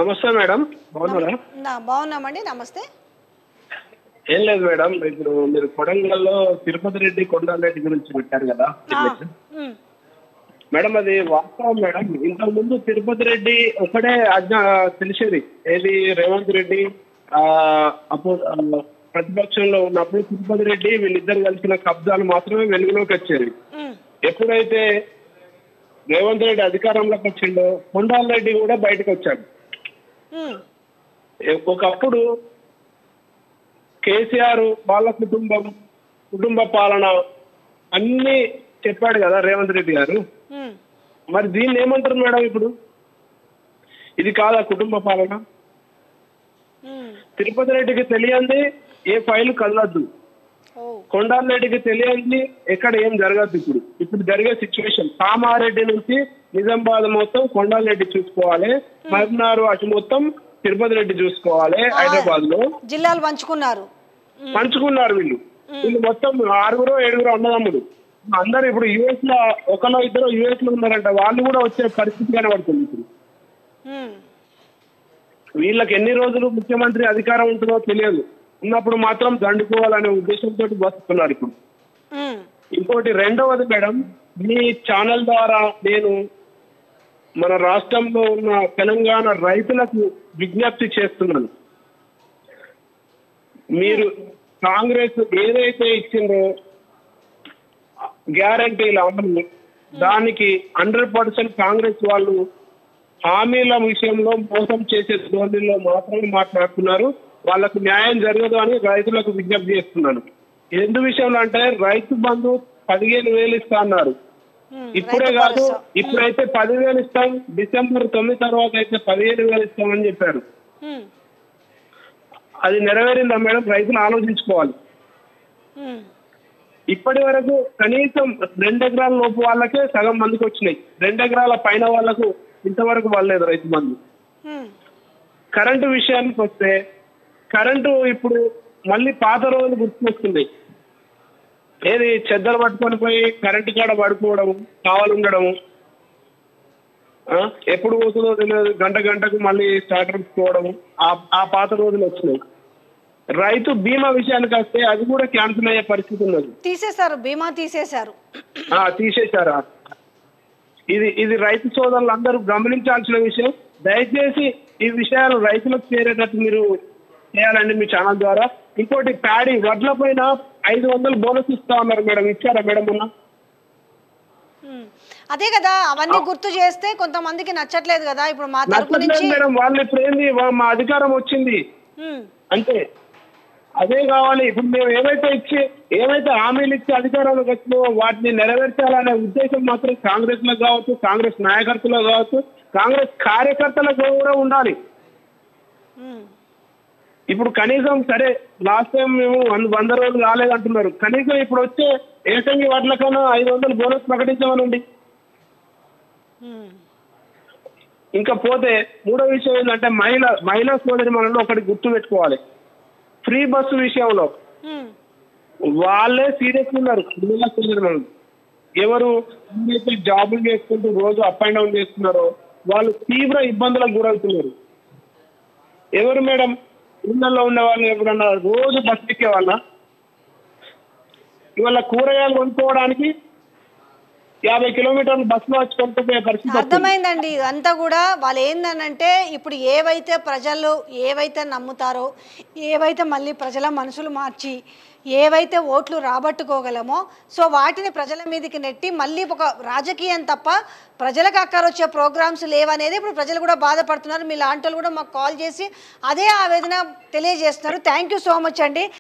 నమస్తే మేడం బాగున్నారా నా బాగున్నామండి నమస్తే ఏం లేదు మేడం ఇప్పుడు మీరు కొడంగల్లో తిరుపతి రెడ్డి కొండారెడ్డి గురించి పెట్టారు కదా ఉమ్, మేడం అది వాస్తవం మేడం ఇంతకు ముందు తిరుపతి రెడ్డి ఒకటే అజ్ఞ తెలిసేది ఏది రేవంత్ రెడ్డి ఆ అపో ఆ, ప్రతిపక్షంలో ఉన్నప్పుడు తిరుపతి రెడ్డి వీళ్ళిద్దరు కలిసిన కబ్జాలు మాత్రమే వెలుగులోకి వచ్చేది ఉమ్, ఎప్పుడైతే రేవంత్ రెడ్డి అధికారంలోకి వచ్చిండో కొండాల రెడ్డి కూడా బయటకు వచ్చాడు ఉమ్, ఒకప్పుడు కేసీఆర్ వాళ్ళ కుటుంబం కుటుంబ పాలన అన్ని చెప్పాడు కదా రేవంత్ రెడ్డి గారు ఉమ్, మరి దీన్ని ఏమంటారు మేడం ఇప్పుడు ఇది కాదా కుటుంబ పాలన ఉమ్. తిరుపతి రెడ్డికి తెలియంది ఏ ఫైల్ కదలద్దు ఓ కొండాల రెడ్డికి తెలియంది ఎక్కడ ఏం జరగద్దు ఇప్పుడు ఇప్పుడు జరిగే సిచ్యువేషన్ కామారెడ్డి నుంచి నిజామాబాద్ మొత్తం కొండాల రెడ్డి చూసుకోవాలి మహబూబ్నగర్ అటు మొత్తం తిరుపతి రెడ్డి చూసుకోవాలి హైదరాబాద్ లో జిల్లాలు పంచుకున్నారు పంచుకున్నారు వీళ్ళు వీళ్ళు మొత్తం ఆరుగురు ఏడుగురు అన్నదమ్ములు అందరు ఇప్పుడు యుఎస్ లో ఒకలో ఇద్దరు యుఎస్ లో ఉన్నారంట వాళ్ళు కూడా వచ్చే పరిస్థితి కనబడుతుంది ఇప్పుడు ఉమ్, వీళ్ళకి ఎన్ని రోజులు ముఖ్యమంత్రి అధికారం ఉంటుందో తెలియదు ఉన్నప్పుడు మాత్రం దండుకోవాలనే ఉద్దేశంతో బతుకుతున్నారు ఇప్పుడు ఉమ్, ఇంకోటి రెండవది మేడం మీ ఛానల్ ద్వారా నేను మన రాష్ట్రంలో ఉన్న తెలంగాణ రైతులకు విజ్ఞప్తి చేస్తున్నాను మీరు కాంగ్రెస్ ఏదైతే ఇచ్చిందో గ్యారంటీల అమలు దానికి హండ్రెడ్ పర్సెంట్ కాంగ్రెస్ వాళ్ళు హామీల విషయంలో మోసం చేసే ధోరణిలో మాత్రమే మాట్లాడుతున్నారు వాళ్ళకు న్యాయం జరగదు అని రైతులకు విజ్ఞప్తి చేస్తున్నాను ఎందు విషయంలో అంటే రైతు బంధు పదిహేను వేలు ఇస్తా అన్నారు ఉమ్. ఇప్పుడే రైతు కాదు భరోసా. ఇప్పుడైతే పదివేలు ఇస్తాం డిసెంబర్ తొమ్మిది తర్వాత అయితే పదిహేను వేలు ఇస్తామని చెప్పారు ఉమ్, అది నెరవేరిందా మేడం రైతులు ఆలోచించుకోవాలి ఉమ్, ఇప్పటి వరకు కనీసం రెండు ఎకరాల లోపు వాళ్ళకే సగం మందికి వచ్చినాయి రెండు ఎకరాల పైన వాళ్ళకు ఇంతవరకు వాళ్ళలేదు రైతు బంధు ఉమ్, కరెంటు విషయానికి వస్తే కరెంటు ఇప్పుడు మళ్ళీ పాత రోజులు గుర్తుకొస్తుంది ఏది చెద్దలు పట్టుకొని పోయి కరెంటు కాడ పడుకోవడం కావాలి ఉండడము ఆ, ఎప్పుడు పోతుందో తెలియదు గంట గంటకు మళ్ళీ స్టార్టర్ పోవడము ఆ- ఆ పాత రోజులు వచ్చినాయి రైతు బీమా విషయానికి వస్తే అది కూడా క్యాన్సిల్ అయ్యే పరిస్థితి ఉన్నది తీసేశారు బీమా తీసేశారు ఆ, తీసేశారా ఇది ఇది రైతు సోదరులు అందరూ గమనించాల్సిన విషయం దయచేసి ఈ విషయాలు రైతులకు చేరేటట్టు మీరు చేయాలండి మీ ఛానల్ ద్వారా ఇంకోటి ప్యాడీ వడ్ల పైన ఐదు వందలు బోనస్ ఇస్తా ఉన్నారు మేడం ఇచ్చారా మేడం మొన్న ఉమ్. అదే కదా అవన్నీ గుర్తు చేస్తే కొంతమందికి నచ్చట్లేదు కదా ఇప్పుడు మా తరపు నచ్చట్లేదు నుంచి మేడం వాళ్ళు ఇప్పుడు ఏంది వా- మా అధికారం వచ్చింది ఉమ్, అంతే అదే కావాలి ఇప్పుడు మేము ఏవైతే ఇచ్చి ఏవైతే హామీలు ఇచ్చి అధికారంలోకి వచ్చినామో వాటిని నెరవేర్చాలనే ఉద్దేశం మాత్రం కాంగ్రెస్ లో కావచ్చు కాంగ్రెస్ నాయకత్వంలో కావచ్చు కాంగ్రెస్ కార్యకర్తలకు కూడా ఉండాలి ఉమ్, ఇప్పుడు కనీసం సరే లాస్ట్ టైం మేము వంద వంద రోజులు రాలేదంటున్నారు కనీసం ఇప్పుడు వచ్చే ఏసంగి వాటిల కన్నా ఐదు వందలు బోనస్ ప్రకటించమనండి ఉమ్, ఇంకా పోతే మూడో విషయం ఏంటంటే మహిళ మహిళా సోదరి మనలో ఒకటి గుర్తు పెట్టుకోవాలి ఫ్రీ బస్సు విషయంలో ఉమ్, వాళ్ళే సీరియస్ ఉన్నారు మహిళా సోదరి మనలు ఎవరు ఎవరైతే జాబులు చేసుకుంటూ రోజు అప్ అండ్ డౌన్ చేస్తున్నారో వాళ్ళు తీవ్ర ఇబ్బందులకు గురవుతున్నారు ఎవరు మేడం ఇళ్లలో ఉన్న వాళ్ళు ఎప్పుడన్నా రోజు బస్ ఎక్కే వాళ్ళ ఇవాళ కూరగాయలు కొనుక్కోవడానికి యాభై కిలోమీటర్లు బస్సులో వచ్చి కొనుక్కుపోయే పరిస్థితి వస్తుంది. అర్థమైందండి ఇదంతా కూడా వాళ్ళు ఏందనంటే ఇప్పుడు ఏవైతే ప్రజలు ఏవైతే నమ్ముతారో ఏవైతే మళ్ళీ ప్రజల మనసులు మార్చి ఏవైతే ఓట్లు రాబట్టుకోగలమో సో వాటిని ప్రజల మీదకి నెట్టి మళ్ళీ ఒక రాజకీయం తప్ప ప్రజలకు అక్కరొచ్చే ప్రోగ్రామ్స్ లేవనేది ఇప్పుడు ప్రజలు కూడా బాధపడుతున్నారు మీ లాంటి వాళ్ళు కూడా మాకు కాల్ చేసి అదే ఆవేదన తెలియజేస్తున్నారు థ్యాంక్ యూ సో మచ్ అండి